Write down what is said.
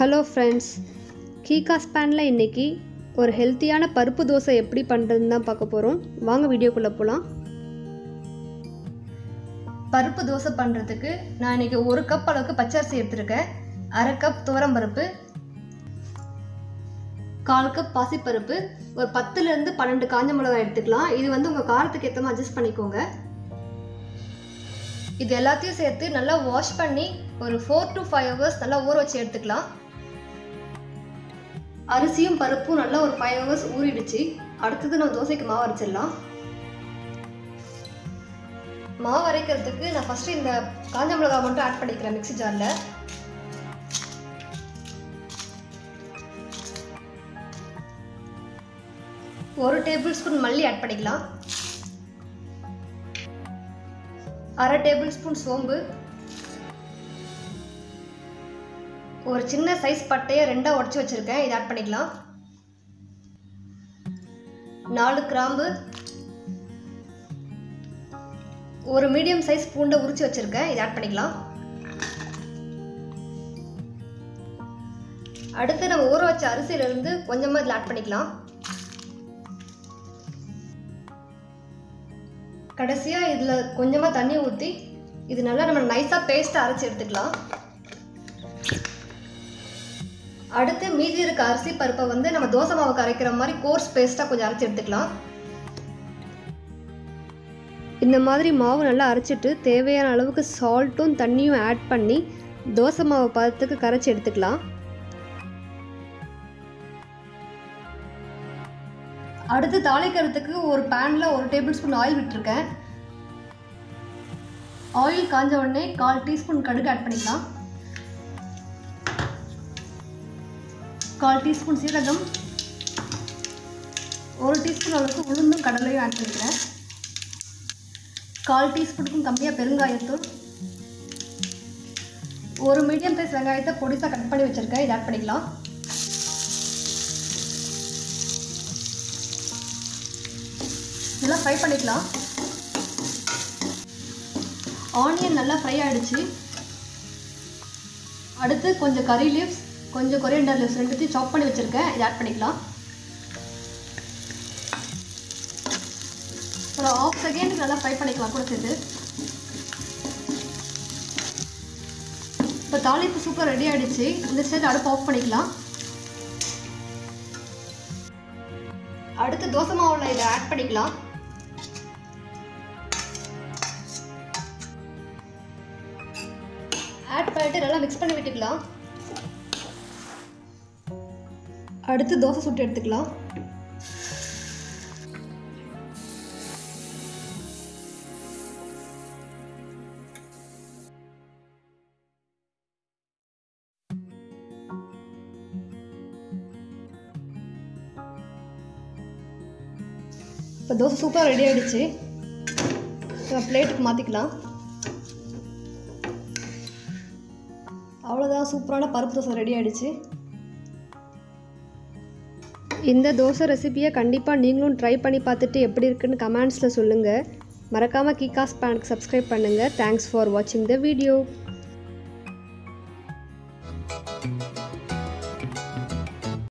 hello friends giga ஸ்பேனில் இன்றைக்கி ஒரு ஹெல்த்தியான பருப்பு தோசை எப்படி பண்ணுறதுன்னு தான் பார்க்க போகிறோம் வாங்க வீடியோக்குள்ளே போகலாம் பருப்பு தோசை பண்ணுறதுக்கு நான் இன்றைக்கி ஒரு கப் அளவுக்கு பச்சரிசி எடுத்திருக்கேன் அரை கப் துவரம்பருப்பு கால் கப் பாசிப்பருப்பு ஒரு பத்துலேருந்து பன்னெண்டு காஞ்ச மிளகாய் எடுத்துக்கலாம் இது வந்து உங்கள் காரத்துக்கு ஏற்ற மாதிரி அட்ஜஸ்ட் பண்ணிக்கோங்க இது எல்லாத்தையும் சேர்த்து நல்லா வாஷ் பண்ணி ஒரு ஃபோர் டு ஃபைவ் ஹவர்ஸ் நல்லா ஊற வச்சு எடுத்துக்கலாம் அரிசியும் பருப்பும் நல்லா ஒரு ஃபைவ் ஹவர்ஸ் ஊறிடுச்சு அடுத்தது நம்ம தோசைக்கு மாவு அரைச்சிடலாம் மாவு அரைக்கிறதுக்கு நான் ஃபஸ்ட்டு இந்த காஞ்ச மிளகாய் மட்டும் ஆட் பண்ணிக்கிறேன் மிக்ஸி ஜாரில் ஒரு டேபிள் ஸ்பூன் மல்லி ஆட் பண்ணிக்கலாம் அரை டேபிள் ஸ்பூன் சோம்பு ஒரு சின்ன சைஸ் பட்டையை ரெண்டாக உடச்சி வச்சுருக்கேன் இதை ஆட் பண்ணிக்கலாம் நாலு கிராம்பு ஒரு மீடியம் சைஸ் பூண்டை உரிச்சு வச்சுருக்கேன் இதை ஆட் பண்ணிக்கலாம் அடுத்து நம்ம ஊற வச்ச அரிசியிலிருந்து கொஞ்சமாக இதில் ஆட் பண்ணிக்கலாம் கடைசியாக இதில் கொஞ்சமாக தண்ணி ஊற்றி இது நல்லா நம்ம நைஸாக பேஸ்ட்டாக அரைச்சி எடுத்துக்கலாம் அடுத்து மீதி இருக்க அரிசி பருப்பை வந்து நம்ம தோசை மாவுக்கு அரைக்கிற மாதிரி கோர்ஸ் பேஸ்ட்டாக கொஞ்சம் அரைச்சி எடுத்துக்கலாம் இந்த மாதிரி மாவு நல்லா அரைச்சிட்டு தேவையான அளவுக்கு சால்ட்டும் தண்ணியும் ஆட் பண்ணி தோசை மாவு பதத்துக்கு கரைச்சி எடுத்துக்கலாம் அடுத்து தாளிக்கிறதுக்கு ஒரு பேனில் ஒரு டேபிள் ஸ்பூன் ஆயில் விட்டுருக்கேன் ஆயில் காஞ்ச உடனே கால் டீஸ்பூன் கடுகு ஆட் பண்ணிக்கலாம் கால் டீஸ்பூன் சீரகம் ஒரு டீஸ்பூன் அளவுக்கு உளுந்தும் கடலையும் ஆட் பண்ணிக்கிறேன் கால் டீஸ்பூனுக்கும் கம்மியாக பெருங்காயத்தூள் ஒரு மீடியம் சைஸ் வெங்காயத்தை பொடிசாக கட் பண்ணி வச்சுருக்கேன் இதை ஆட் பண்ணிக்கலாம் இதெல்லாம் ஃப்ரை பண்ணிக்கலாம் ஆனியன் நல்லா ஃப்ரை ஆகிடுச்சு அடுத்து கொஞ்சம் கறி லீவ்ஸ் கொஞ்சம் கொரியண்டர் லீவ்ஸ் ரெண்டுத்தையும் சாப் பண்ணி வச்சுருக்கேன் இதை ஆட் பண்ணிக்கலாம் ஒரு ஆஃப் செகண்ட் நல்லா ஃப்ரை பண்ணிக்கலாம் கூட சேர்த்து இப்போ தாளிப்பு சூப்பர் ரெடி ஆகிடுச்சு இந்த ஸ்டேஜ் அடுப்பு ஆஃப் பண்ணிக்கலாம் அடுத்து தோசை மாவில் இதை ஆட் பண்ணிக்கலாம் ஆட் பண்ணிட்டு நல்லா மிக்ஸ் பண்ணி விட்டுக்கலாம் அடுத்து தோசை சுட்டு எடுத்துக்கலாம் இப்போ தோசை சூப்பராக ரெடி ஆகிடுச்சு பிளேட்டுக்கு மாற்றிக்கலாம் அவ்வளோதான் சூப்பரான பருப்பு தோசை ரெடி ஆகிடுச்சு இந்த தோசை ரெசிபியை கண்டிப்பாக நீங்களும் ட்ரை பண்ணி பார்த்துட்டு எப்படி இருக்குன்னு கமெண்ட்ஸில் சொல்லுங்கள் மறக்காமல் கீகாஸ் பேனுக்கு சப்ஸ்கிரைப் பண்ணுங்கள் தேங்க்ஸ் ஃபார் வாட்சிங் த வீடியோ